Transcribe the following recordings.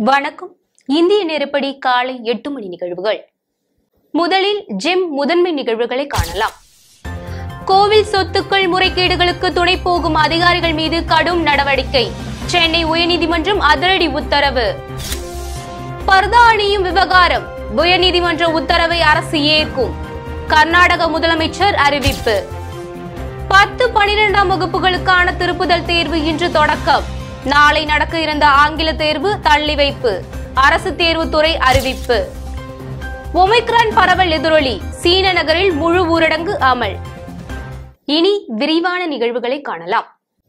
வணக்கம் இந்திய நேரப்படி காலை எட்டு மணி நிகழ்வுகள் முதலில் ஜிம் முதன்மை நிகழ்வுகளை காணலாம் கோவில் சொத்துக்கள் முறைகேடுகளுக்கு துணை போகும் அதிகாரிகள் மீது கடும் நடவடிக்கை சென்னை உயர்நீதிமன்றம் அதிரடி உத்தரவு பர்தா அணியும் விவகாரம் உயர்நீதிமன்ற உத்தரவை அரசு ஏற்கும் கர்நாடக முதலமைச்சர் அறிவிப்பு பத்து பனிரெண்டாம் வகுப்புகளுக்கான திருப்புதல் தேர்வு இன்று தொடக்கம் நாளை நடக்க இருந்த ஆங்கில தேர்வு தள்ளி வைப்பு அரசு தேர்வுத்துறை அறிவிப்பு ஒமிக்ரான் பரவல் எதிரொலி சீன நகரில் முழு ஊரடங்கு அமல் இனி விரிவான நிகழ்வுகளை காணலாம்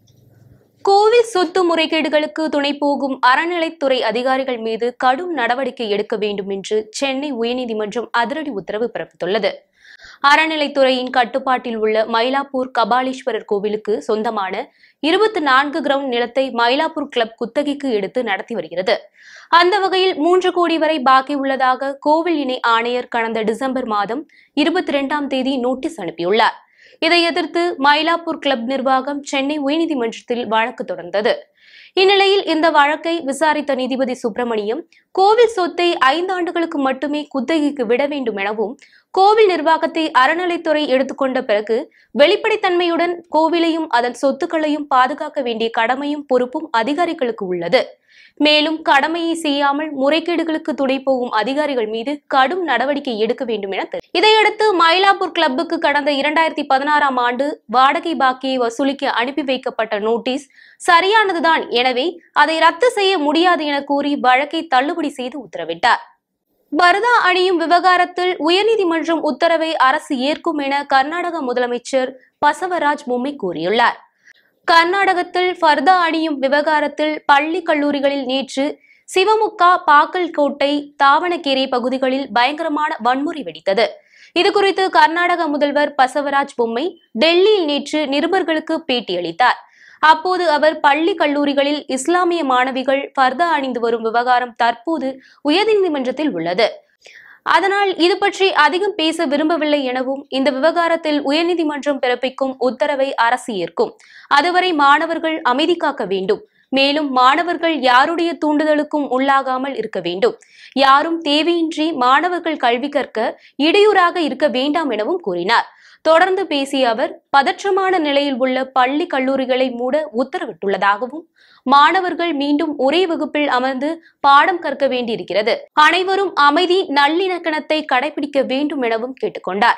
கோவில் சொத்து முறைகேடுகளுக்கு துணை போகும் அறநிலைத்துறை அதிகாரிகள் மீது கடும் நடவடிக்கை எடுக்க வேண்டும் என்று சென்னை உயர்நீதிமன்றம் அதிரடி உத்தரவு பிறப்பித்துள்ளது அறநிலைத்துறையின் கட்டுப்பாட்டில் உள்ள மயிலாப்பூர் கபாலீஸ்வரர் கோவிலுக்கு சொந்தமான இருபத்தி நான்கு கிரவுண்ட் நிலத்தை மயிலாப்பூர் கிளப் குத்தகைக்கு எடுத்து நடத்தி வருகிறது அந்த வகையில் மூன்று கோடி வரை பாக்கி உள்ளதாக கோவில் இணை ஆணையர் கடந்த டிசம்பர் மாதம் இருபத்தி இரண்டாம் தேதி நோட்டீஸ் அனுப்பியுள்ளார் இதை எதிர்த்து மயிலாப்பூர் கிளப் நிர்வாகம் சென்னை உயர்நீதிமன்றத்தில் வழக்கு தொடர்ந்தது இந்நிலையில் இந்த வழக்கை விசாரித்த நீதிபதி சுப்பிரமணியம் கோவில் சொத்தை ஐந்து ஆண்டுகளுக்கு மட்டுமே குத்தகைக்கு விட வேண்டும் எனவும் கோவில் நிர்வாகத்தை அறநிலைத்துறை எடுத்துக்கொண்ட பிறகு வெளிப்படைத்தன்மையுடன் கோவிலையும் அதன் சொத்துக்களையும் பாதுகாக்க வேண்டிய கடமையும் பொறுப்பும் அதிகாரிகளுக்கு உள்ளது மேலும் கடமையை செய்யாமல் முறைகேடுகளுக்கு துணை போகும் அதிகாரிகள் மீது கடும் நடவடிக்கை எடுக்க வேண்டும் என தெரிவித்தார். இதையடுத்து மயிலாப்பூர் கிளப்புக்கு கடந்த இரண்டாயிரத்தி பதினாறாம் ஆண்டு வாடகை பாக்கியை வசூலிக்க அனுப்பி வைக்கப்பட்ட நோட்டீஸ் சரியானதுதான் எனவே அதை ரத்து செய்ய முடியாது என கூறி வழக்கை தள்ளுபடி செய்து உத்தரவிட்டார் பரதா அணியும் விவகாரத்தில் உயர்நீதிமன்றம் உத்தரவை அரசு ஏற்கும் என கர்நாடக முதலமைச்சர் பசவராஜ் பொம்மை கூறியுள்ளார் கர்நாடகத்தில் ஃபர்தா அணியும் விவகாரத்தில் பள்ளி கல்லூரிகளில் நேற்று சிவமுக்கா பாக்கல்கோட்டை தாவணகேரி பகுதிகளில் பயங்கரமான வன்முறை வெடித்தது இதுகுறித்து கர்நாடக முதல்வர் பசவராஜ் பொம்மை டெல்லியில் நேற்று நிருபர்களுக்கு பேட்டியளித்தார் அப்போது அவர் பள்ளி கல்லூரிகளில் இஸ்லாமிய மாணவிகள் ஃபர்தா அணிந்து வரும் விவகாரம் தற்போது உயர்நீதிமன்றத்தில் உள்ளது அதனால் இது பற்றி அதிகம் பேச விரும்பவில்லை எனவும் இந்த விவகாரத்தில் உயர்நீதிமன்றம் பிறப்பிக்கும் உத்தரவை அரசு ஏற்கும் அதுவரை மாணவர்கள் அமைதி காக்க வேண்டும் மேலும் மாணவர்கள் யாருடைய தூண்டுதலுக்கும் உள்ளாகாமல் இருக்க வேண்டும் யாரும் தேவையின்றி மாணவர்கள் கல்வி கற்க இடையூறாக இருக்க வேண்டாம் எனவும் கூறினார் தொடர்ந்து பேசிய அவர் பதற்றமான நிலையில் உள்ள பள்ளி கல்லூரிகளை மூட உத்தரவிட்டுள்ளதாகவும் மாணவர்கள் மீண்டும் ஒரே வகுப்பில் அமர்ந்து பாடம் கற்க வேண்டியிருக்கிறது அனைவரும் அமைதி நல்லிணக்கணத்தை கடைபிடிக்க வேண்டும் எனவும் கேட்டுக்கொண்டார்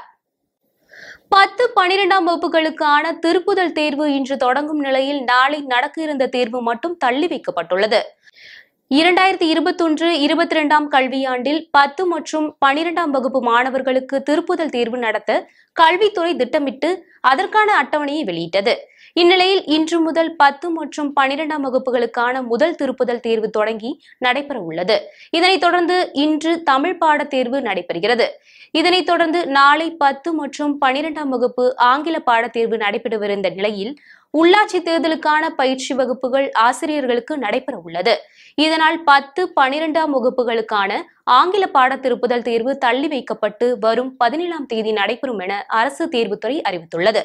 பத்து பனிரெண்டாம் வகுப்புகளுக்கான திருப்புதல் தேர்வு இன்று தொடங்கும் நிலையில் நாளை நடக்க இருந்த தேர்வு மட்டும் தள்ளி வைக்கப்பட்டுள்ளது இரண்டாயிரத்தி இருபத்தொன்று இருபத்தி இரண்டாம் கல்வியாண்டில் பத்து மற்றும் பனிரெண்டாம் வகுப்பு மாணவர்களுக்கு திருப்புதல் தேர்வு நடத்த கல்வித்துறை திட்டமிட்டு அதற்கான அட்டவணையை வெளியிட்டது இந்நிலையில் இன்று முதல் பத்து மற்றும் பனிரெண்டாம் வகுப்புகளுக்கான முதல் திருப்புதல் தேர்வு தொடங்கி நடைபெற உள்ளது இதனைத் தொடர்ந்து இன்று தமிழ் பாடத் தேர்வு நடைபெறுகிறது இதனைத் தொடர்ந்து நாளை பத்து மற்றும் பனிரெண்டாம் வகுப்பு ஆங்கில பாடத் தேர்வு நடைபெறவிருந்த நிலையில் உள்ளாட்சி தேர்தலுக்கான பயிற்சி வகுப்புகள் ஆசிரியர்களுக்கு நடைபெற உள்ளது இதனால் பத்து பனிரெண்டாம் வகுப்புகளுக்கான ஆங்கில பாட திருப்புதல் தேர்வு தள்ளி வைக்கப்பட்டு வரும் பதினேழாம் தேதி நடைபெறும் என அரசு தேர்வுத்துறை அறிவித்துள்ளது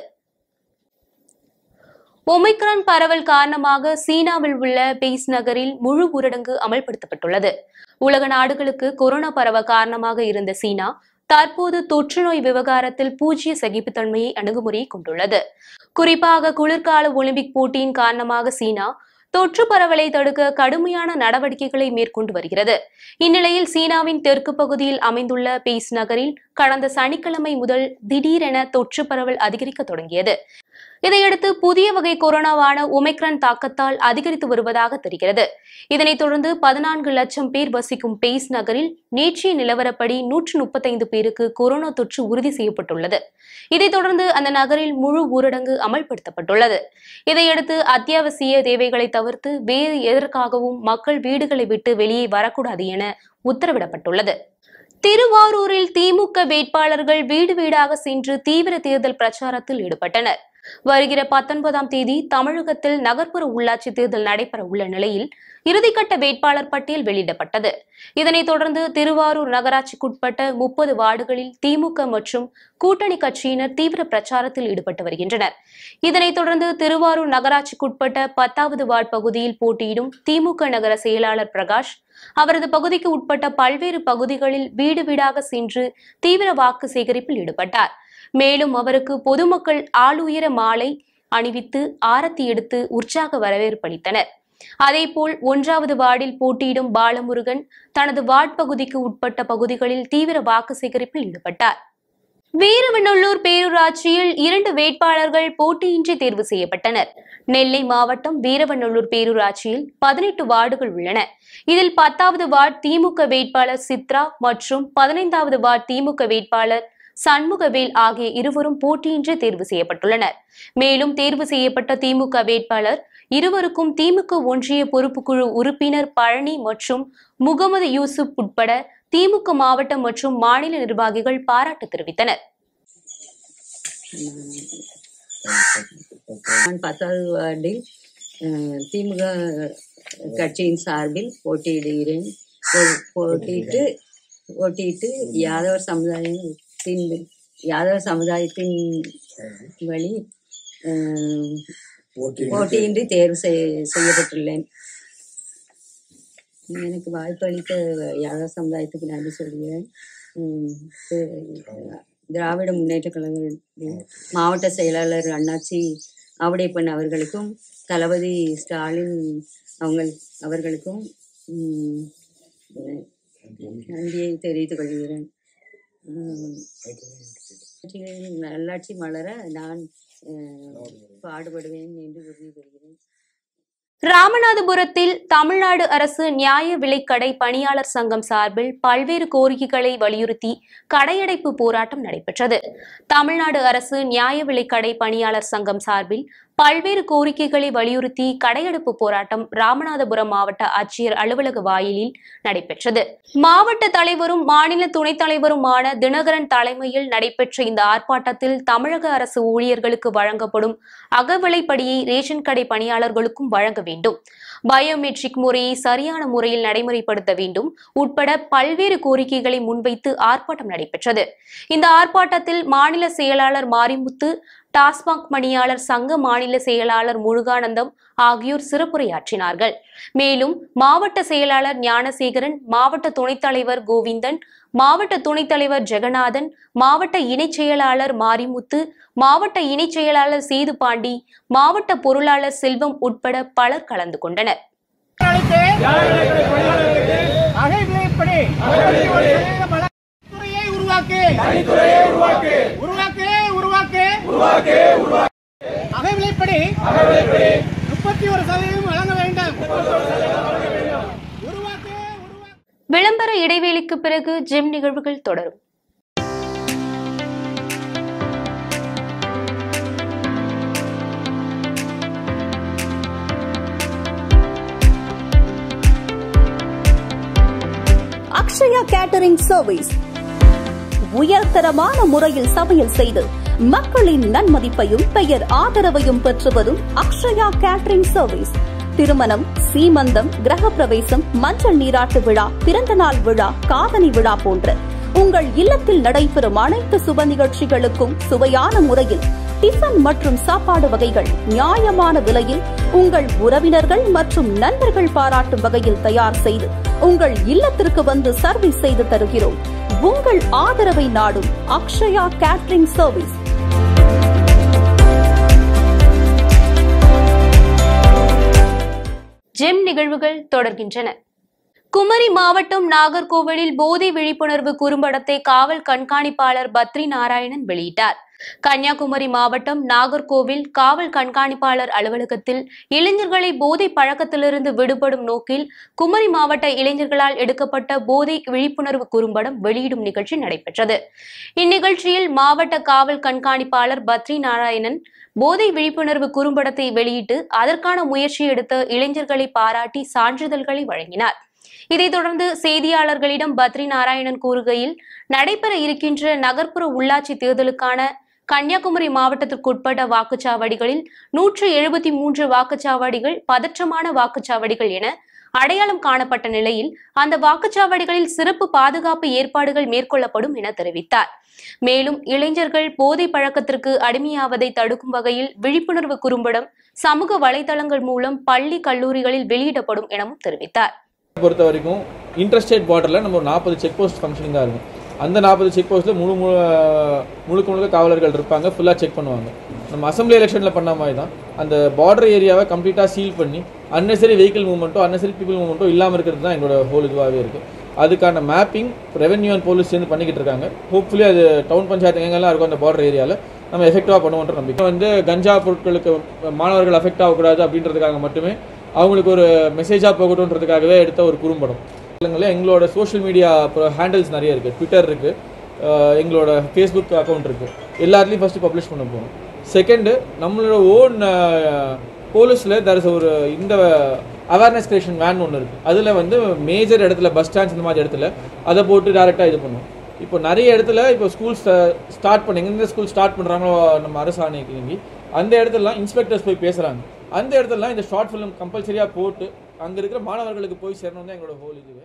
ஒமிக்ரான் பரவல் காரணமாக சீனாவில் உள்ள பெய்ஸ் நகரில் முழு ஊரடங்கு அமல்படுத்தப்பட்டுள்ளது உலக நாடுகளுக்கு கொரோனா பரவ காரணமாக இருந்த சீனா தற்போது தொற்றுநோய் விவகாரத்தில் பூஜ்ய சகிப்புத்தன்மையை அணுகுமுறையை கொண்டுள்ளது குறிப்பாக குளிர்கால ஒலிம்பிக் போட்டியின் காரணமாக சீனா தொற்று பரவலை தடுக்க கடுமையான நடவடிக்கைகளை மேற்கொண்டு வருகிறது இந்நிலையில் சீனாவின் தெற்கு பகுதியில் அமைந்துள்ள பெய்ஸ் நகரில் கடந்த சனிக்கிழமை முதல் திடீரென தொற்று பரவல் அதிகரிக்க தொடங்கியது இதையடுத்து புதிய வகை கொரோனாவான ஒமைக்ரான் தாக்கத்தால் அதிகரித்து வருவதாக தெரிகிறது இதனைத் தொடர்ந்து பதினான்கு லட்சம் பேர் வசிக்கும் பெய்ஸ் நகரில் நேற்றைய நிலவரப்படி நூற்று முப்பத்தைந்து பேருக்கு கொரோனா தொற்று உறுதி செய்யப்பட்டுள்ளது இதைத் தொடர்ந்து அந்த நகரில் முழு ஊரடங்கு அமல்படுத்தப்பட்டுள்ளது இதையடுத்து அத்தியாவசிய தேவைகளை தவிர்த்து வேறு எதற்காகவும் மக்கள் வீடுகளை விட்டு வெளியே வரக்கூடாது என உத்தரவிடப்பட்டுள்ளது திருவாரூரில் திமுக வேட்பாளர்கள் வீடு வீடாக சென்று தீவிர தேர்தல் பிரச்சாரத்தில் ஈடுபட்டனர் வருகிற பத்தொன்பதாம் தேதி தமிழகத்தில் நகர்ப்புற உள்ளாட்சி தேர்தல் நடைபெற உள்ள நிலையில் இறுதிக்கட்ட வேட்பாளர் பட்டியல் வெளியிடப்பட்டது இதனைத் தொடர்ந்து திருவாரூர் நகராட்சிக்குட்பட்ட முப்பது வார்டுகளில் திமுக மற்றும் கூட்டணி கட்சியினர் தீவிர பிரச்சாரத்தில் ஈடுபட்டு வருகின்றனர் இதனைத் தொடர்ந்து திருவாரூர் நகராட்சிக்குட்பட்ட பத்தாவது வார்டு பகுதியில் போட்டியிடும் திமுக நகர செயலாளர் பிரகாஷ் அவரது பகுதிக்கு உட்பட்ட பல்வேறு பகுதிகளில் வீடு வீடாக சென்று தீவிர வாக்கு சேகரிப்பில் ஈடுபட்டார் மேலும் அவருக்கு பொதுமக்கள் ஆளுயர மாலை அணிவித்து ஆரத்தி எடுத்து உற்சாக வரவேற்பளித்தனர் அதேபோல் ஒன்றாவது வார்டில் போட்டியிடும் பாலமுருகன் தனது வார்டு பகுதிக்கு உட்பட்ட பகுதிகளில் தீவிர வாக்கு சேகரிப்பில் ஈடுபட்டார் வீரவநல்லூர் பேரூராட்சியில் இரண்டு வேட்பாளர்கள் போட்டியின்றி தேர்வு செய்யப்பட்டனர் நெல்லை மாவட்டம் வீரவநல்லூர் பேரூராட்சியில் பதினெட்டு வார்டுகள் உள்ளன இதில் பத்தாவது வார்டு திமுக வேட்பாளர் சித்ரா மற்றும் பதினைந்தாவது வார்டு திமுக வேட்பாளர் சண்முகவேல் ஆகிய இருவரும் போட்டியின்றி தேர்வு செய்யப்பட்டுள்ளனர் மேலும் தேர்வு செய்யப்பட்ட திமுக வேட்பாளர் இருவருக்கும் திமுக ஒன்றிய பொறுப்புக்குழு உறுப்பினர் பழனி மற்றும் முகமது யூசுப் உட்பட திமுக மாவட்ட மற்றும் மாநில நிர்வாகிகள் பாராட்டு தெரிவித்தனர் நான் பத்தாவது வார்டில் அஹ், திமுக கட்சியின் சார்பில் போட்டியிடுகிறேன் போ- போட்டியிட்டு போட்டியிட்டு யாதவர் சமுதாயத்தின் யாதவர் சமுதாயத்தின் வழி அஹ், போட்டியின்றி தேர்வு செய்ய- செய்யப்பட்டுள்ளேன் எனக்கு வாய்ப்பு அளித்த யாதவ சமுதாயத்துக்கு நன்றி சொல்கிறேன் உம், தி- திராவிட முன்னேற்ற கழகத்தின் மாவட்ட செயலாளர் அண்ணாச்சி ஆவடைப்பன் அவர்களுக்கும் தளபதி ஸ்டாலின் அவங்க அவர்களுக்கும் உம், நன்றியை தெரிவித்துக் கொள்கிறேன் உம், நல்லாட்சி மலர நான் அஹ், பாடுபடுவேன் என்று உறுதி பெறுகிறேன் ராமநாதபுரத்தில் தமிழ்நாடு அரசு நியாய விலைக்கடை பணியாளர் சங்கம் சார்பில் பல்வேறு கோரிக்கைகளை வலியுறுத்தி கடையடைப்பு போராட்டம் நடைபெற்றது தமிழ்நாடு அரசு நியாய விலைக்கடை பணியாளர் சங்கம் சார்பில் பல்வேறு கோரிக்கைகளை வலியுறுத்தி கடையடைப்பு போராட்டம் ராமநாதபுரம் மாவட்ட ஆட்சியர் அலுவலக வாயிலில் நடைபெற்றது மாவட்ட தலைவரும் மாநில துணைத் தலைவருமான தினகரன் தலைமையில் நடைபெற்ற இந்த ஆர்ப்பாட்டத்தில் தமிழக அரசு ஊழியர்களுக்கு வழங்கப்படும் அகவிலைப்படியை ரேஷன் கடை பணியாளர்களுக்கும் வழங்க வேண்டும் பயோமெட்ரிக் முறையை சரியான முறையில் நடைமுறைப்படுத்த வேண்டும் உட்பட பல்வேறு கோரிக்கைகளை முன்வைத்து ஆர்ப்பாட்டம் நடைபெற்றது இந்த ஆர்ப்பாட்டத்தில் மாநில செயலாளர் மாரிமுத்து டாஸ்மாக் பணியாளர் சங்க மாநில செயலாளர் முருகானந்தம் ஆகியோர் சிறப்புரையாற்றினார்கள் மேலும் மாவட்ட செயலாளர் ஞானசேகரன் மாவட்ட துணைத் தலைவர் கோவிந்தன் மாவட்ட துணைத் தலைவர் ஜெகநாதன் மாவட்ட இணைச் செயலாளர் மாரிமுத்து மாவட்ட இணைச் செயலாளர் சேதுபாண்டி மாவட்ட பொருளாளர் செல்வம் உட்பட பலர் கலந்து கொண்டனர் அகைவிலைப்படி துறையை உருவாக்கு உருவாக்கு உருவாக்கு அகைவிலைப்படி முப்பத்தி ஒரு சதவீதம் வழங்க வேண்டும் உருவாக்கு உருவாக்கு விளம்பர இடைவேளைக்கு பிறகு ஜிம் நிகழ்வுகள் தொடரும் அக்ஷயா கேட்டரிங் சர்வீஸ் உயர்தரமான முறையில் சமையல் செய்து மக்களின் நன்மதிப்பையும் பெயர் ஆதரவையும் பெற்று வரும் அக்ஷயா கேட்டரிங் சர்வீஸ் திருமணம் சீமந்தம் கிரகப்பிரவேசம் மஞ்சள் நீராட்டு விழா பிறந்தநாள் விழா காதணி விழா போன்ற உங்கள் இல்லத்தில் நடைபெறும் அனைத்து சுப நிகழ்ச்சிகளுக்கும் சுவையான முறையில் டிஃபன் மற்றும் சாப்பாடு வகைகள் நியாயமான விலையில் உங்கள் உறவினர்கள் மற்றும் நண்பர்கள் பாராட்டும் வகையில் தயார் செய்து உங்கள் இல்லத்திற்கு வந்து சர்வீஸ் செய்து தருகிறோம் உங்கள் ஆதரவை நாடும் அக்ஷயா கேட்டரிங் சர்வீஸ் ஜெம் நிகழ்வுகள் தொடர்கின்றன குமரி மாவட்டம் நாகர்கோவிலில் போதை விழிப்புணர்வு குறும்படத்தை காவல் கண்காணிப்பாளர் பத்ரி நாராயணன் வெளியிட்டார் கன்னியாகுமரி மாவட்டம் நாகர்கோவில் காவல் கண்காணிப்பாளர் அலுவலகத்தில் இளைஞர்களை போதை பழக்கத்திலிருந்து விடுபடும் நோக்கில் குமரி மாவட்ட இளைஞர்களால் எடுக்கப்பட்ட போதை விழிப்புணர்வு குறும்படம் வெளியிடும் நிகழ்ச்சி நடைபெற்றது இந்நிகழ்ச்சியில் மாவட்ட காவல் கண்காணிப்பாளர் பத்ரி நாராயணன் போதை விழிப்புணர்வு குறும்படத்தை வெளியிட்டு அதற்கான முயற்சி எடுத்த இளைஞர்களை பாராட்டி சான்றிதழ்களை வழங்கினார் இதைத் தொடர்ந்து செய்தியாளர்களிடம் பத்ரி நாராயணன் கூறுகையில் நடைபெற இருக்கின்ற நகர்ப்புற உள்ளாட்சி தேர்தலுக்கான கன்னியாகுமரி மாவட்டத்திற்குட்பட்ட வாக்குச்சாவடிகளில் நூற்று எழுபத்தி மூன்று வாக்குச்சாவடிகள் பதற்றமான வாக்குச்சாவடிகள் என அடையாளம் காணப்பட்ட நிலையில் அந்த வாக்குச்சாவடிகளில் சிறப்பு பாதுகாப்பு ஏற்பாடுகள் மேற்கொள்ளப்படும் என தெரிவித்தார் மேலும் இளைஞர்கள் போதை பழக்கத்திற்கு அடிமையாவதை தடுக்கும் வகையில் விழிப்புணர்வு குறும்படம் சமூக வலைதளங்கள் மூலம் பள்ளி கல்லூரிகளில் வெளியிடப்படும் எனவும் தெரிவித்தார் பொறுத்த வரைக்கும் இன்டர்ஸ்டேட் பார்டரில் நம்ம ஒரு நாற்பது செக் போஸ்ட் ஃபங்க்ஷனிங் தான் இருக்கும் அந்த நாற்பது செக் போஸ்ட்டில் முழு முழு முழுக்க முழுக்க காவலர்கள் இருப்பாங்க ஃபுல்லாக செக் பண்ணுவாங்க நம்ம அசம்பிளி எலெக்ஷனில் பண்ண மாதிரி தான் அந்த பார்டர் ஏரியாவை கம்ப்ளீட்டாக சீல் பண்ணி அன்னெசரி வெஹிக்கிள் மூவ்மெண்ட்டோ அன்னெசரி பீப்புள் மூவ்மெண்ட்டோ இல்லாமல் இருக்கிறது தான் எங்களோட ஹோல் இதுவாகவே இருக்குது அதுக்கான மேப்பிங் ரெவென்யூ அண்ட் போலீஸ் சேர்ந்து பண்ணிக்கிட்டு இருக்காங்க ஹோப்ஃபுல்லி அது டவுன் பஞ்சாயத்து எங்கெல்லாம் இருக்கும் அந்த பார்டர் ஏரியாவில் நம்ம எஃபெக்டிவாக பண்ணுவோன்ற நம்பிக்கை வந்து கஞ்சா பொருட்களுக்கு மாணவர்கள் அஃபெக்ட் ஆகக்கூடாது அப்படின்றதுக்காக மட்டுமே அவங்களுக்கு ஒரு மெசேஜாக போகட்டும்ன்றதுக்காகவே எடுத்த ஒரு குறும்படம் இல்லைங்களா எங்களோட சோஷியல் மீடியா ஹேண்டில்ஸ் நிறைய இருக்குது ட்விட்டர் இருக்குது எங்களோட ஃபேஸ்புக் அக்கௌண்ட் இருக்குது எல்லாத்துலேயும் ஃபஸ்ட்டு பப்ளிஷ் பண்ண போகணும் செகண்டு நம்மளோட ஓன் போலீஸில் தர் இஸ் ஒரு இந்த அவேர்னஸ் கிரியேஷன் வேன் ஒன்று இருக்குது அதில் வந்து மேஜர் இடத்துல பஸ் ஸ்டாண்ட்ஸ் இந்த மாதிரி இடத்துல அதை போட்டு டேரெக்டாக இது பண்ணுவோம் இப்போ நிறைய இடத்துல இப்போ ஸ்கூல் ஸ்டார்ட் பண்ணி எந்த ஸ்கூல் ஸ்டார்ட் பண்ணுறாங்களோ நம்ம அரசாணைக்கு நீங்கி அந்த இடத்துலலாம் இன்ஸ்பெக்டர்ஸ் போய் பேசுகிறாங்க அந்த இடத்துலலாம் இந்த ஷார்ட் ஃபிலிம் கம்பல்சரியாக போட்டு அங்கே இருக்கிற மாணவர்களுக்கு போய் சேரணும் தான் எங்களோட ஹோல் இதுவே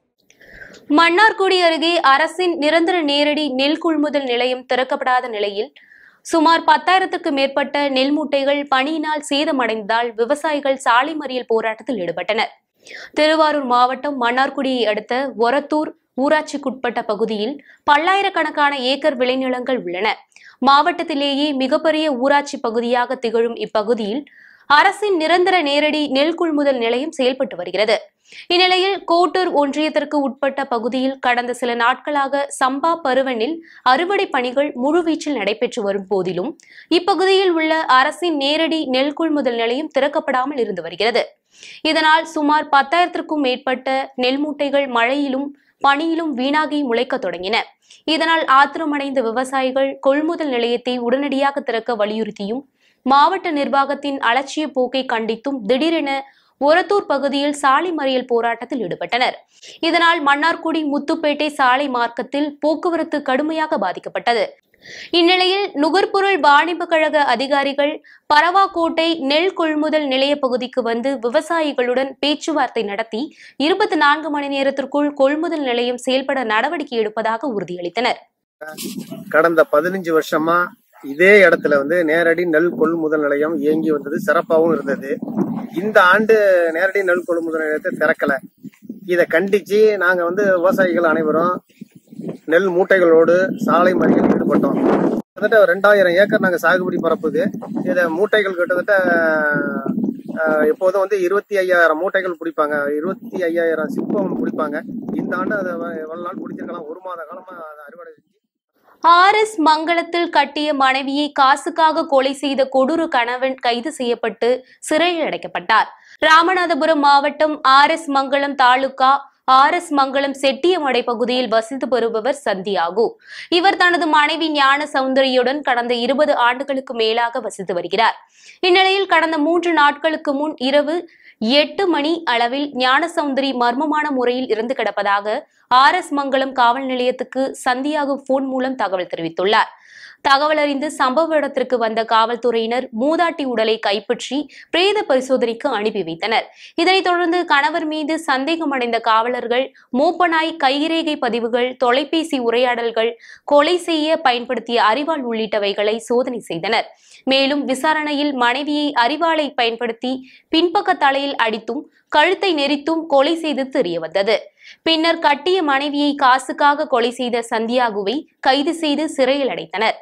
மன்னார்குடி அருகே அரசின் நிரந்தர நேரடி நெல் கொள்முதல் நிலையம் திறக்கப்படாத நிலையில் சுமார் பத்தாயிரத்துக்கு மேற்பட்ட நெல் மூட்டைகள் பனியினால் சேதமடைந்ததால் விவசாயிகள் சாலை மறியல் போராட்டத்தில் ஈடுபட்டனர் திருவாரூர் மாவட்டம் மன்னார்குடியை அடுத்த ஒரத்தூர் ஊராட்சிக்குட்பட்ட பகுதியில் பல்லாயிரக்கணக்கான ஏக்கர் விளைநிலங்கள் உள்ளன மாவட்டத்திலேயே மிகப்பெரிய ஊராட்சி பகுதியாக திகழும் இப்பகுதியில் அரசின் நிரந்தர நேரடி நெல் கொள்முதல் நிலையம் செயல்பட்டு வருகிறது இந்நிலையில் கோட்டூர் ஒன்றியத்திற்கு உட்பட்ட பகுதியில் கடந்த சில நாட்களாக சம்பா பருவனில் அறுவடை பணிகள் முழுவீச்சில் நடைபெற்று வரும் போதிலும் இப்பகுதியில் உள்ள அரசின் நேரடி நெல் கொள்முதல் நிலையம் திறக்கப்படாமல் இருந்து வருகிறது இதனால் சுமார் பத்தாயிரத்திற்கும் மேற்பட்ட நெல் மூட்டைகள் மழையிலும் பனியிலும் வீணாகி முளைக்கத் தொடங்கின இதனால் ஆத்திரமடைந்த விவசாயிகள் கொள்முதல் நிலையத்தை உடனடியாக திறக்க வலியுறுத்தியும் மாவட்ட நிர்வாகத்தின் அலட்சிய போக்கை கண்டித்தும் திடீரென ஒரத்தூர் பகுதியில் சாலை மறியல் போராட்டத்தில் ஈடுபட்டனர் இதனால் மன்னார்குடி முத்துப்பேட்டை சாலை மார்க்கத்தில் போக்குவரத்து கடுமையாக பாதிக்கப்பட்டது இந்நிலையில் நுகர்பொருள் வாணிப கழக அதிகாரிகள் பரவாக்கோட்டை நெல் கொள்முதல் நிலைய பகுதிக்கு வந்து விவசாயிகளுடன் பேச்சுவார்த்தை நடத்தி இருபத்தி நான்கு மணி நேரத்திற்குள் கொள்முதல் நிலையம் செயல்பட நடவடிக்கை எடுப்பதாக உறுதியளித்தனர் கடந்த பதினஞ்சு வருஷமா இதே இடத்துல வந்து நேரடி நெல் கொள்முதல் நிலையம் இயங்கி வந்தது சிறப்பாகவும் இருந்தது இந்த ஆண்டு நேரடி நெல் கொள்முதல் நிலையத்தை திறக்கல இதை கண்டிச்சு நாங்க வந்து விவசாயிகள் அனைவரும் நெல் மூட்டைகளோடு சாலை மறியல் ஈடுபட்டோம் கிட்டத்தட்ட ரெண்டாயிரம் ஏக்கர் நாங்க சாகுபடி பரப்புது இத மூட்டைகள் கிட்டத்தட்ட அஹ், எப்போதும் வந்து இருபத்தி ஐயாயிரம் மூட்டைகள் பிடிப்பாங்க இருபத்தி ஐயாயிரம் சிப்பம் பிடிப்பாங்க இந்த ஆண்டு அதை எவ்வளவு நாள் பிடிச்சிருக்கலாம் ஒரு மாத காலமா அதை அறுவடை செஞ்சு ஆர் எஸ் மங்கலத்தில் கட்டிய மனைவியை காசுக்காக கொலை செய்த கொடூர கணவன் கைது செய்யப்பட்டு சிறையில் அடைக்கப்பட்டார் ராமநாதபுரம் மாவட்டம் R S Mangalam taluka R S Mangalam Chettiyamadai பகுதியில் வசித்து வருபவர் சந்தியாகு இவர் தனது மனைவி ஞான சௌந்தரியுடன் கடந்த இருபது ஆண்டுகளுக்கு மேலாக வசித்து வருகிறார் இந்நிலையில் கடந்த மூன்று நாட்களுக்கு முன் இரவு எட்டு மணி அளவில் ஞானசௌந்தரி மர்மமான முறையில் இறந்து கிடப்பதாக ஆர் எஸ் மங்கலம் காவல் நிலையத்துக்கு சந்தியாகு போன் மூலம் தகவல் தெரிவித்துள்ளார் தகவல் அறிந்து சம்பவ இடத்திற்கு வந்த காவல்துறையினர் மூதாட்டி உடலை கைப்பற்றி பிரேத பரிசோதனைக்கு அனுப்பி வைத்தனர் இதனைத் தொடர்ந்து கணவர் மீது சந்தேகமடைந்த காவலர்கள் மூப்பனாய் கைரேகை பதிவுகள் தொலைபேசி உரையாடல்கள் கொலை செய்ய பயன்படுத்திய அரிவாள் உள்ளிட்டவைகளை சோதனை செய்தனர் மேலும் விசாரணையில் மனைவியை அரிவாளை பயன்படுத்தி பின்பக்க தலையில் அடித்தும் கழுத்தை நெரித்தும் கொலை செய்து தெரியவந்தது பின்னர் கட்டிய மனைவியை காசுக்காக கொலை செய்த சந்தியாகுவை கைது செய்து சிறையில் அடைத்தனர்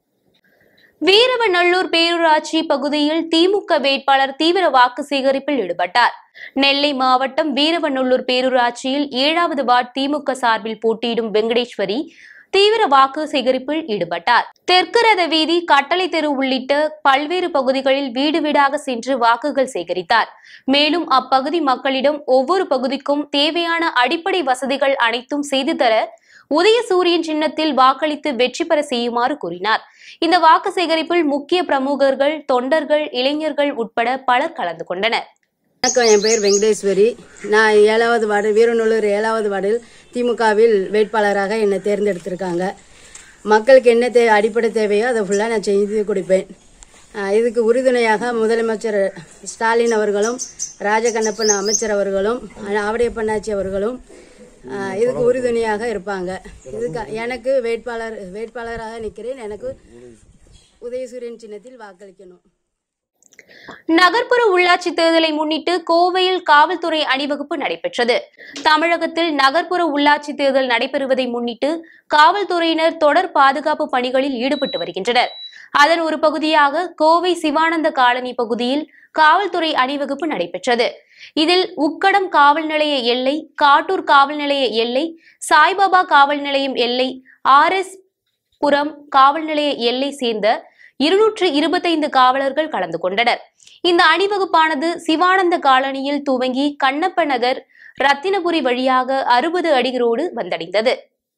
வீரவநல்லூர் பேரூராட்சி பகுதியில் திமுக வேட்பாளர் தீவிர வாக்கு சேகரிப்பில் ஈடுபட்டார் நெல்லை மாவட்டம் வீரவநல்லூர் பேரூராட்சியில் ஏழாவது வார்டு திமுக சார்பில் போட்டியிடும் வெங்கடேஸ்வரி தீவிர வாக்கு சேகரிப்பில் ஈடுபட்டார் தெற்கு ரத வீதி கட்டளை தெரு உள்ளிட்ட பல்வேறு பகுதிகளில் வீடு வீடாக சென்று வாக்குகள் சேகரித்தார் மேலும் அப்பகுதி மக்களிடம் ஒவ்வொரு பகுதிக்கும் தேவையான அடிப்படை வசதிகள் அனைத்தும் செய்து தர உதயசூரியன் சின்னத்தில் வாக்களித்து வெற்றி பெற செய்யுமாறு கூறினார் இந்த வாக்கு சேகரிப்பில் முக்கிய பிரமுகர்கள் தொண்டர்கள் இளைஞர்கள் உட்பட பலர் கலந்து கொண்டனர் வணக்கம் என் பேர் வெங்கடேஸ்வரி நான் ஏழாவது வார்டு வீரநல்லூர் ஏழாவது வார்டில் திமுகவில் வேட்பாளராக என்னை தேர்ந்தெடுத்திருக்காங்க மக்களுக்கு என்ன தே அடிப்படை தேவையோ அதை ஃபுல்லாக நான் செய்து கொடுப்பேன் ஆஹ் இதுக்கு உறுதுணையாக முதலமைச்சர் ஸ்டாலின் அவர்களும் ராஜகண்ணப்பன் அமைச்சர் அவர்களும் ஆவடைய பண்ணாச்சி அவர்களும் ஆஹ் இதுக்கு உறுதுணையாக இருப்பாங்க இதுக்கு எனக்கு வேட்பாளர் வேட்பாளராக நிற்கிறேன் எனக்கு உதயசூரியன் சின்னத்தில் வாக்களிக்கணும் நகர்ப்புற உள்ளாட்சி தேர்தலை முன்னிட்டு கோவையில் காவல்துறை அணிவகுப்பு நடைபெற்றது தமிழகத்தில் நகர்ப்புற உள்ளாட்சி தேர்தல் நடைபெறுவதை முன்னிட்டு காவல்துறையினர் தொடர் பாதுகாப்பு பணிகளில் ஈடுபட்டு வருகின்றனர் அதன் ஒரு பகுதியாக கோவை சிவானந்த காலனி பகுதியில் காவல்துறை அணிவகுப்பு நடைபெற்றது இதில் உக்கடம் காவல் நிலைய எல்லை காட்டூர் காவல் நிலைய எல்லை சாய்பாபா காவல் நிலையம் எல்லை ஆர் எஸ் புரம் காவல் நிலைய எல்லை சேர்ந்த இருநூற்று இருபத்தைந்து காவலர்கள் கலந்து கொண்டனர் இந்த அணிவகுப்பானது சிவானந்த காலனியில் துவங்கி கண்ணப்ப நகர் ரத்தினபுரி வழியாக அறுபது அடி ரோடு வந்தடைந்தது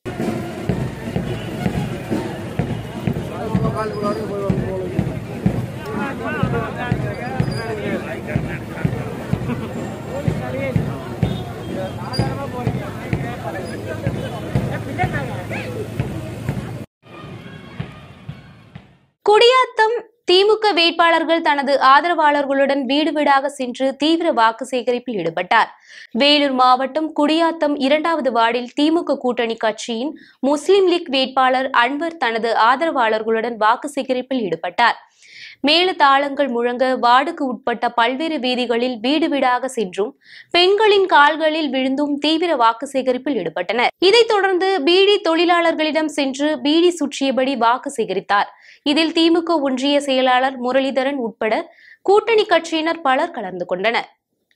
குடியாத்தம் திமுக வேட்பாளர்கள் தனது ஆதரவாளர்களுடன் வீடு வீடாக சென்று தீவிர வாக்கு சேகரிப்பில் ஈடுபட்டார் வேலூர் மாவட்டம் குடியாத்தம் இரண்டாவது வார்டில் திமுக கூட்டணி கட்சியின் முஸ்லிம் லீக் வேட்பாளர் அன்வர் தனது ஆதரவாளர்களுடன் வாக்கு சேகரிப்பில் ஈடுபட்டார் மேல தாளங்கள் முழங்க வார்டுக்கு உட்பட்ட பல்வேறு வீதிகளில் வீடு வீடாக சென்றும் பெண்களின் கால்களில் விழுந்தும் தீவிர வாக்கு சேகரிப்பில் ஈடுபட்டனர் இதைத் தொடர்ந்து பீடி தொழிலாளர்களிடம் சென்று பீடி சுற்றியபடி வாக்கு சேகரித்தார் இதில் திமுக ஒன்றிய செயலாளர் முரளிதரன் உட்பட கூட்டணி கட்சியினர் பலர் கலந்து கொண்டனர்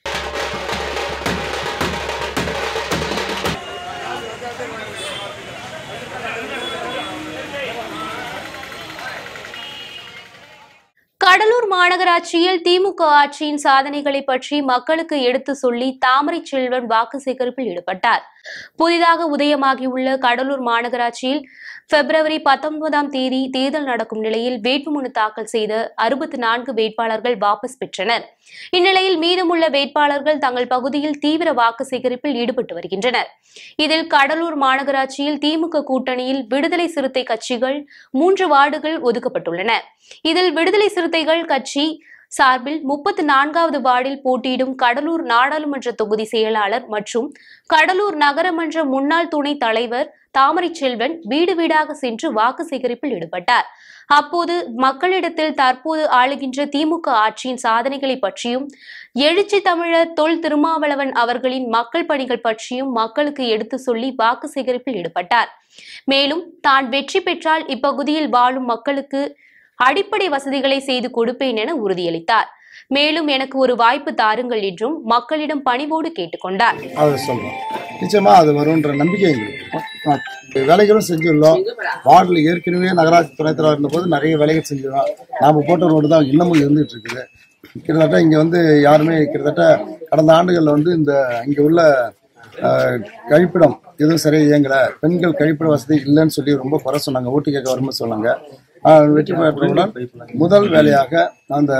கடலூர் மாநகராட்சியில் திமுக ஆட்சியின் சாதனைகளை பற்றி மக்களுக்கு எடுத்து சொல்லி தாமரை செல்வன் வாக்கு சேகரிப்பில் ஈடுபட்டார் புதிதாக உதயமாகியுள்ள கடலூர் மாநகராட்சியில் பிப்ரவரி பத்தொன்பதாம் தேதி தேர்தல் நடக்கும் நிலையில் வேட்புமனு தாக்கல் செய்த அறுபத்தி நான்கு வேட்பாளர்கள் வாபஸ் பெற்றனர் இந்நிலையில் மீதமுள்ள வேட்பாளர்கள் தங்கள் பகுதியில் தீவிர வாக்கு சேகரிப்பில் ஈடுபட்டு வருகின்றனர் இதில் கடலூர் மாநகராட்சியில் திமுக கூட்டணியில் விடுதலை சிறுத்தை கட்சிகள் மூன்று வார்டுகள் ஒதுக்கப்பட்டுள்ளன இதில் விடுதலை சிறுத்தைகள் கட்சி சார்பில் முப்பத்தி நான்காவது வார்டில் போட்டியிடும் கடலூர் நாடாளுமன்ற தொகுதி செயலாளர் மற்றும் கடலூர் நகரமன்ற முன்னாள் துணைத் தலைவர் தாமரை செல்வன் வீடு வீடாக சென்று வாக்கு சேகரிப்பில் ஈடுபட்டார் அப்போது மக்களிடத்தில் தற்போது ஆளுகின்ற திமுக ஆட்சியின் சாதனைகளை பற்றியும் எழுச்சி தமிழர் தொல் திருமாவளவன் அவர்களின் மக்கள் பணிகள் பற்றியும் மக்களுக்கு எடுத்து சொல்லி வாக்கு சேகரிப்பில் ஈடுபட்டார் மேலும் தான் வெற்றி பெற்றால் இப்பகுதியில் வாழும் மக்களுக்கு அடிப்படை வசதிகளை செய்து கொடுப்பேன் என உறுதியளித்தார் மேலும் எனக்கு ஒரு வாய்ப்பு தாருங்கள் என்றும் மக்களிடம் பணிவோடு கேட்டுக்கொண்டார் அதை சொல்றோம் நிச்சயமா அது வரும்ன்ற நம்பிக்கை எங்களுக்கு வேலைகளும் செஞ்சிடலாம் வார்டில் ஏற்கனவே நகராட்சி துணைத் தலைவர் இருந்தபோது நிறைய வேலைகள் செஞ்சிடலாம் நாம போட்ட ரோடு தான் இன்னமும் இருந்துட்டு இருக்குது கிட்டத்தட்ட இங்க வந்து யாருமே கிட்டத்தட்ட கடந்த ஆண்டுகள்ல வந்து இந்த இங்க உள்ள அஹ், கழிப்பிடம் எதுவும் சரியா இயங்கல பெண்கள் கழிப்பிட வசதி இல்லைன்னு சொல்லி ரொம்ப குறை சொன்னாங்க ஓட்டு கேட்க வரும்போது சொன்னாங்க ஆஹ், வெற்றி பெற்றவுடன் முதல் வேலையாக அந்த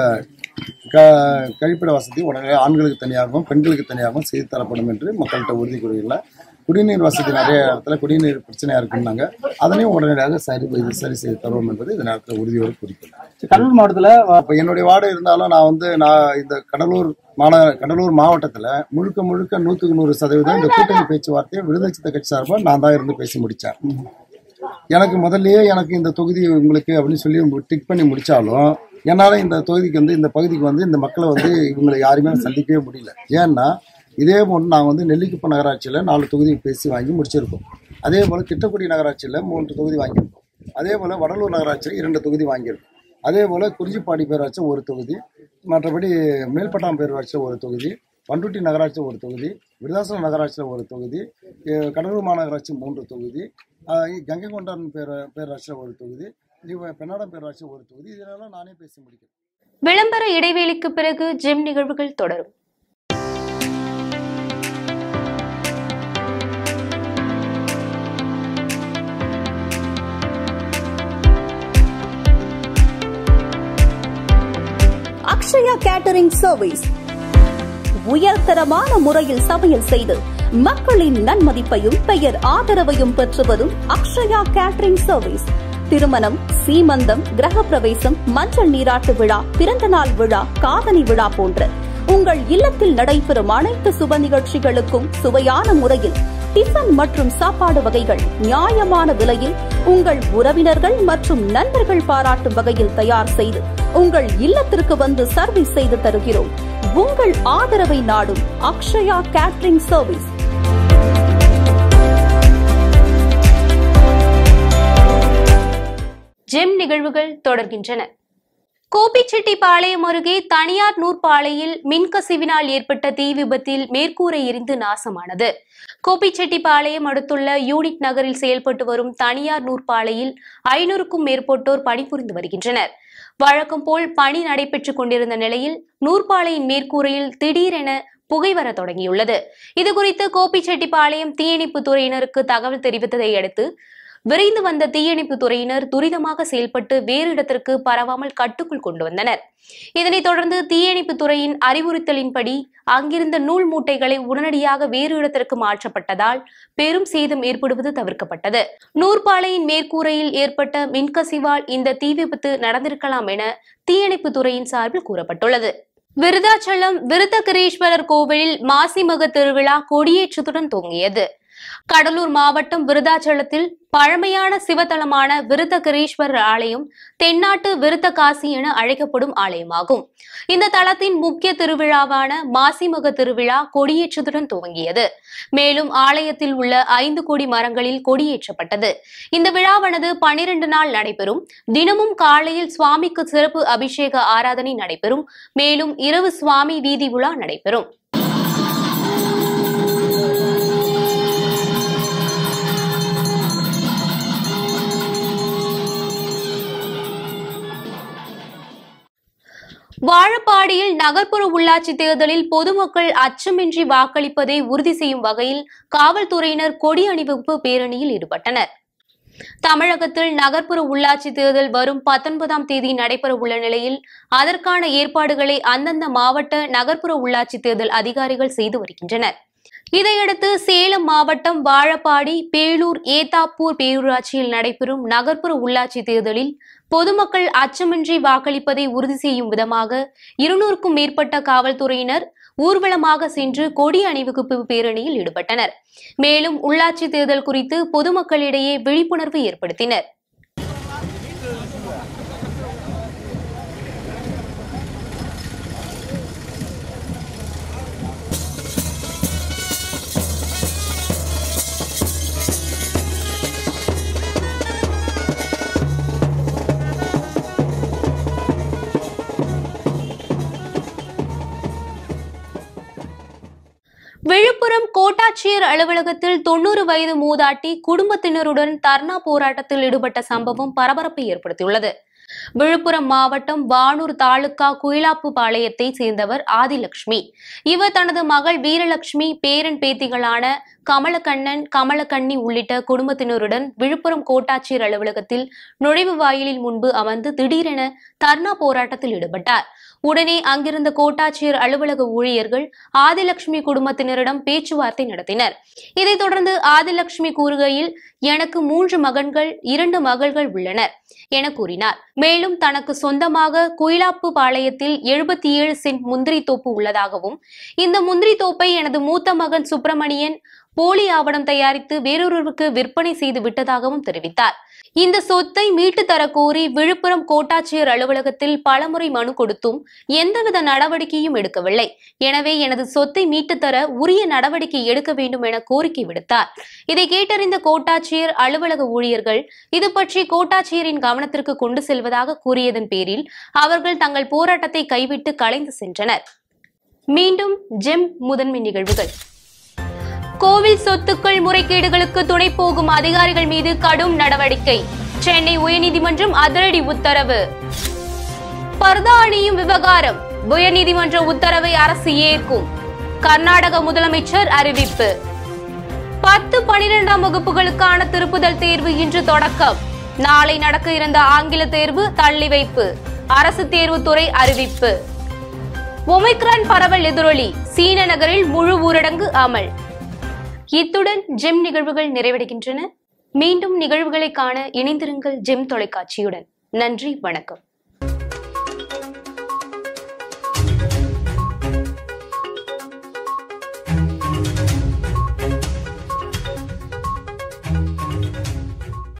க- கழிப்பிட வசதி உடனே ஆண்களுக்கு தனியாகவும் பெண்களுக்கு தனியாகவும் செய்து தரப்படும் என்று மக்கள்கிட்ட உறுதி கூறியுள்ளார் குடிநீர் வசதி நிறைய இடத்துல குடிநீர் பிரச்சனையா இருக்குன்னாங்க அதனையும் உடனடியாக சரி இது சரி செய்து தருவோம் என்பது இந்த நேரத்தில் உறுதியோடு குறிப்பிட்டார் கடலூர் மாவட்டத்துல இப்போ என்னுடைய வார்டு இருந்தாலும் நான் வந்து நான் இந்த கடலூர் மாநகர கடலூர் மாவட்டத்தில் முழுக்க முழுக்க நூற்றுக்கு நூறு சதவீதம் இந்த கூட்டணி பேச்சுவார்த்தையை விடுதலை சித்த கட்சி சார்பாக நான் தான் இருந்து பேசி முடித்தேன் எனக்கு முதல்லயே எனக்கு இந்த தொகுதி உங்களுக்கு அப்படின்னு சொல்லி டிக் பண்ணி முடிச்சாலும் என்னால இந்த தொகுதிக்கு வந்து இந்த பகுதிக்கு வந்து இந்த மக்களை வந்து இவங்களை யாருமே சந்திக்கவே முடியல ஏன்னா இதே போன்று நான் வந்து நெல்லிக்குப்ப நகராட்சியில் நாலு தொகுதி பேசி வாங்கி முடிச்சிருக்கோம் அதே போல் திட்டக்குடி நகராட்சியில் மூன்று தொகுதி வாங்கியிருக்கோம் அதே போல் வடலூர் நகராட்சியில் இரண்டு தொகுதி வாங்கியிருக்கோம் அதே போல் குறிஞ்சிப்பாடி பேராட்சி ஒரு தொகுதி மற்றபடி மேல்பட்டாம் பேரூராட்சியில் ஒரு தொகுதி பண்ருட்டி நகராட்சி ஒரு தொகுதி விருதாசலம் நகராட்சியில் ஒரு தொகுதி அஹ் கடலூர் மாநகராட்சி மூன்று தொகுதி அஹ் கங்கை கொண்டான் பேர பேராட்சியில் ஒரு தொகுதி இவ- பெண்ணாடம் பேராட்சி ஒரு தொகுதி இதெல்லாம் நானே பேசி முடிக்கிறேன் விளம்பர இடைவேளைக்கு பிறகு ஜிம் நிகழ்வுகள் தொடரும் அக்ஷயா கேட்டரிங் சர்வீஸ் உயர்தரமான முறையில் சமையல் செய்து மக்களின் நன்மதிப்பையும் பெயர் ஆதரவையும் பெற்று வரும் அக்ஷயா கேட்டரிங் சர்வீஸ் திருமணம் சீமந்தம் கிரகப்பிரவேசம் மஞ்சள் நீராட்டு விழா பிறந்தநாள் விழா காதணி விழா போன்ற உங்கள் இல்லத்தில் நடைபெறும் அனைத்து சுப நிகழ்ச்சிகளுக்கும் சுவையான முறையில் டிஃபன் மற்றும் சாப்பாடு வகைகள் நியாயமான விலையில் உங்கள் உறவினர்கள் மற்றும் நண்பர்கள் பாராட்டும் வகையில் தயார் செய்து உங்கள் இல்லத்திற்கு வந்து சர்வீஸ் செய்து தருகிறோம் உங்கள் ஆதரவை நாடும் அக்ஷயா கேட்டரிங் சர்வீஸ் ஜெம் நிகழ்வுகள் தொடர்கின்றன கோபிச்செட்டிப்பாளையம் அருகே தனியார் நூற்பாலையில் மின்கசிவினால் ஏற்பட்ட தீ விபத்தில் மேற்கூரை எரிந்து நாசமானது கோபிச்செட்டிப்பாளையம் அடுத்துள்ள யூனிட் நகரில் செயல்பட்டு வரும் தனியார் நூற்பாலையில் ஐநூறுக்கும் மேற்பட்டோர் பணிபுரிந்து வருகின்றனர் வழக்கம் போல் பணி நடைபெற்றுக் கொண்டிருந்த நிலையில் நூற்பாலையின் மேற்கூரையில் திடீரென புகை வர தொடங்கியுள்ளது இதுகுறித்து கோபிச்செட்டிப்பாளையம் தீயணைப்பு துறையினருக்கு தகவல் தெரிவித்ததை அடுத்து விரைந்து வந்த தீயணைப்பு துறையினர் துரிதமாக செயல்பட்டு வேறு இடத்திற்கு பரவாமல் கட்டுக்குள் கொண்டு வந்தனர் இதனைத் தொடர்ந்து தீயணைப்பு துறையின் அறிவுறுத்தலின்படி அங்கிருந்த நூல் மூட்டைகளை உடனடியாக வேறு இடத்திற்கு மாற்றப்பட்டதால் பெரும் சேதம் ஏற்படுவது தவிர்க்கப்பட்டது நூற்பாலையின் மேற்கூரையில் ஏற்பட்ட மின்கசிவால் இந்த தீ விபத்து நடந்திருக்கலாம் என தீயணைப்பு துறையின் சார்பில் கூறப்பட்டுள்ளது விருதாச்சலம் விருத்தகிரீஸ்வரர் கோவிலில் மாசிமக திருவிழா கொடியேற்றத்துடன் துவங்கியது கடலூர் மாவட்டம் விருதாச்சலத்தில் பழமையான சிவத்தலமான விருத்தகிரீஸ்வரர் ஆலயம் தென்னாட்டு விருத்த காசி என அழைக்கப்படும் ஆலயமாகும் இந்த தலத்தின் முக்கிய திருவிழாவான மாசிமக திருவிழா கொடியேற்றத்துடன் துவங்கியது மேலும் ஆலயத்தில் உள்ள ஐந்து கோடி மரங்களில் கொடியேற்றப்பட்டது இந்த விழாவானது பனிரெண்டு நாள் நடைபெறும் தினமும் காலையில் சுவாமிக்கு சிறப்பு அபிஷேக ஆராதனை நடைபெறும் மேலும் இரவு சுவாமி வீதி உலா நடைபெறும் வாழப்பாடியில் நகர்ப்புற உள்ளாட்சி தேர்தலில் பொதுமக்கள் அச்சமின்றி வாக்களிப்பதை உறுதி செய்யும் வகையில் காவல்துறையினர் கொடி அணிவகுப்பு பேரணியில் ஈடுபட்டனர் தமிழகத்தில் நகர்ப்புற உள்ளாட்சி தேர்தல் வரும் பத்தொன்பதாம் தேதி நடைபெற உள்ள நிலையில் அதற்கான ஏற்பாடுகளை அந்தந்த மாவட்ட நகர்ப்புற உள்ளாட்சி தேர்தல் அதிகாரிகள் செய்து வருகின்றனர் இதையடுத்து சேலம் மாவட்டம் வாழப்பாடி பேளூர் ஏத்தாப்பூர் பேரூராட்சியில் நடைபெறும் நகர்ப்புற உள்ளாட்சி தேர்தலில் பொதுமக்கள் அச்சமின்றி வாக்களிப்பதை உறுதி செய்யும் விதமாக இருநூறுக்கும் மேற்பட்ட காவல்துறையினர் ஊர்வலமாக சென்று கொடி அணிவகுப்பு பேரணியில் ஈடுபட்டனர் மேலும் உள்ளாட்சி தேர்தல் குறித்து பொதுமக்களிடையே விழிப்புணர்வு ஏற்படுத்தினர் விழுப்புரம் கோட்டாட்சியர் அலுவலகத்தில் தொண்ணூறு வயது மூதாட்டி குடும்பத்தினருடன் தர்ணா போராட்டத்தில் ஈடுபட்ட சம்பவம் பரபரப்பை ஏற்படுத்தியுள்ளது விழுப்புரம் மாவட்டம் வானூர் தாலுகா குயிலாப்பு பாளையத்தை சேர்ந்தவர் ஆதிலட்சுமி இவர் தனது மகள் வீரலட்சுமி பேரன் பேத்திகளான கமலக்கண்ணன் கமலக்கண்ணி உள்ளிட்ட குடும்பத்தினருடன் விழுப்புரம் கோட்டாட்சியர் அலுவலகத்தில் நுழைவு வாயிலில் முன்பு அமர்ந்து திடீரென தர்ணா போராட்டத்தில் ஈடுபட்டார் உடனே அங்கிருந்த கோட்டாட்சியர் அலுவலக ஊழியர்கள் ஆதிலட்சுமி குடும்பத்தினரிடம் பேச்சுவார்த்தை நடத்தினர் இதைத் தொடர்ந்து ஆதிலட்சுமி கூறுகையில் எனக்கு மூன்று மகன்கள் இரண்டு மகள்கள் உள்ளனர் என கூறினார் மேலும் தனக்கு சொந்தமாக குயிலாப்பு பாளையத்தில் எழுபத்தி ஏழு சென்ட் முந்திரி தோப்பு உள்ளதாகவும் இந்த முந்திரி தோப்பை எனது மூத்த மகன் சுப்பிரமணியன் போலி ஆவணம் தயாரித்து வேறொருவருக்கு விற்பனை செய்து விட்டதாகவும் தெரிவித்தார் இந்த சொத்தை மீட்டு தர கோரி விழுப்புரம் கோட்டாட்சியர் அலுவலகத்தில் பலமுறை மனு கொடுத்தும் எந்தவித நடவடிக்கையும் எடுக்கவில்லை எனவே எனது சொத்தை மீட்டு தர உரிய நடவடிக்கை எடுக்க வேண்டும் என கோரிக்கை விடுத்தார் இதை கேட்டறிந்த கோட்டாட்சியர் அலுவலக ஊழியர்கள் இது பற்றி கோட்டாட்சியரின் கவனத்திற்கு கொண்டு செல்வதாக கூறியதன் பேரில் அவர்கள் தங்கள் போராட்டத்தை கைவிட்டு கலைந்து சென்றனர் மீண்டும் ஜெம் முதன்மை நிகழ்வுகள் கோவில் சொத்துக்கள் முறைகேடுகளுக்கு துணை போகும் அதிகாரிகள் மீது கடும் நடவடிக்கை சென்னை உயர்நீதிமன்றம் அதிரடி உத்தரவு பர்தா அணியும் விவகாரம் உயர்நீதிமன்ற உத்தரவை அரசு ஏற்கும் கர்நாடக முதலமைச்சர் அறிவிப்பு பத்து பனிரெண்டாம் வகுப்புகளுக்கான திருப்புதல் தேர்வு இன்று தொடக்கம் நாளை நடக்க இருந்த ஆங்கில தேர்வு தள்ளி வைப்பு அரசு தேர்வுத்துறை அறிவிப்பு ஒமிக்ரான் பரவல் எதிரொலி சீன நகரில் முழு ஊரடங்கு அமல் இத்துடன் ஜெம் நிகழ்வுகள் நிறைவடைகின்றன மீண்டும் நிகழ்வுகளை காண இணைந்திருங்கள் ஜெம் தொலைக்காட்சியுடன் நன்றி வணக்கம்